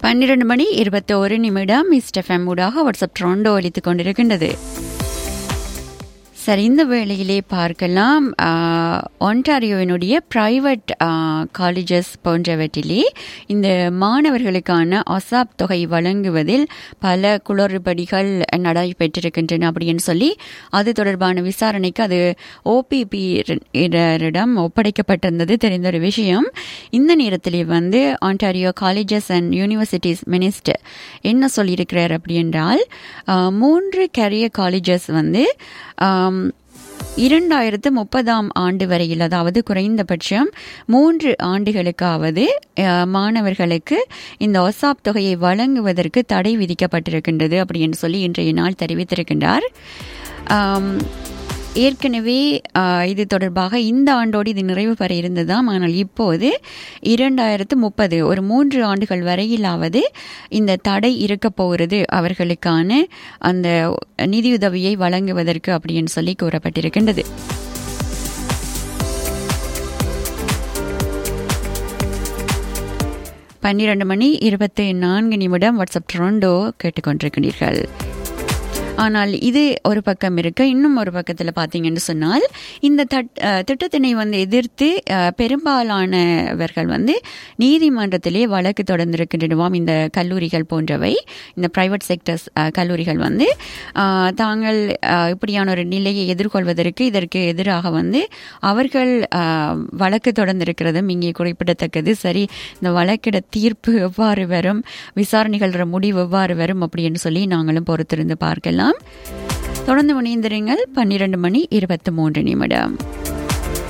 பன்னிரண்டு மணி இருபத்தோரு நிமிடம் மிஸ்டர் ஃபேம் ஊடாக வாட்ஸ்அப் ட்ரோண்டோ ஒலித்துக் கொண்டிருக்கின்றது சரி இந்த வேளையிலே பார்க்கலாம் ஒன்டாரியோவினுடைய ப்ரைவேட் காலேஜஸ் போன்றவற்றிலே இந்த மாணவர்களுக்கான ஒசாப் தொகை வழங்குவதில் பல குளறுபடிகள் நடைபெற்றிருக்கின்றன அப்படின்னு சொல்லி அது தொடர்பான விசாரணைக்கு அது ஓபிபி இடம் ஒப்படைக்கப்பட்டிருந்தது தெரிந்த ஒரு விஷயம் இந்த நேரத்திலே வந்து Ontario colleges and universities minister என்ன சொல்லியிருக்கிறார் அப்படி என்றால் மூன்று கேரியர் காலேஜஸ் வந்து இரண்டாயிரத்து முப்பதாம் ஆண்டு வரையில் அதாவது குறைந்தபட்சம் மூன்று ஆண்டுகளுக்காவது மாணவர்களுக்கு இந்த ஒசாப் தொகையை வழங்குவதற்கு தடை விதிக்கப்பட்டிருக்கின்றது அப்படின்னு சொல்லி இன்றைய நாள் தெரிவித்திருக்கின்றார் ஏற்கனவே இது தொடர்பாக இந்த ஆண்டோடு இது நிறைவு பெற இருந்ததாம் ஆனால் இப்போது இரண்டாயிரத்து முப்பது ஒரு மூன்று ஆண்டுகள் வரையிலாவது இந்த தடை இருக்க போகிறது அவர்களுக்கான அந்த நிதியுதவியை வழங்குவதற்கு அப்படின்னு சொல்லி கூறப்பட்டிருக்கின்றது பன்னிரண்டு மணி இருபத்தி நான்கு நிமிடம் வாட்ஸ்அப் ட்ரோண்டோ கேட்டுக்கொண்டிருக்கிறீர்கள் ஆனால் இது ஒரு பக்கம் இருக்க இன்னும் ஒரு பக்கத்தில் பார்த்தீங்கன்னு சொன்னால் இந்த திட்டத்தினை வந்து எதிர்த்து பெரும்பாலானவர்கள் வந்து நீதிமன்றத்திலே வழக்கு தொடர்ந்திருக்கின்றனவாம் இந்த கல்லூரிகள் போன்றவை இந்த பிரைவேட் செக்டர்ஸ் கல்லூரிகள் வந்து தாங்கள் இப்படியான ஒரு நிலையை எதிர்கொள்வதற்கு இதற்கு எதிராக வந்து அவர்கள் வழக்கு தொடர்ந்திருக்கிறதும் இங்கே குறிப்பிடத்தக்கது சரி இந்த வழக்கிட தீர்ப்பு எவ்வாறு வரும் விசாரணைகள் முடிவு எவ்வாறு வரும் அப்படின்னு சொல்லி நாங்களும் பொறுத்திருந்து பார்க்கலாம் தொடர்ந்து முனைந்திருங்கள் பன்னிரண்டு மணி இருபத்தி மூன்று நிமிடம்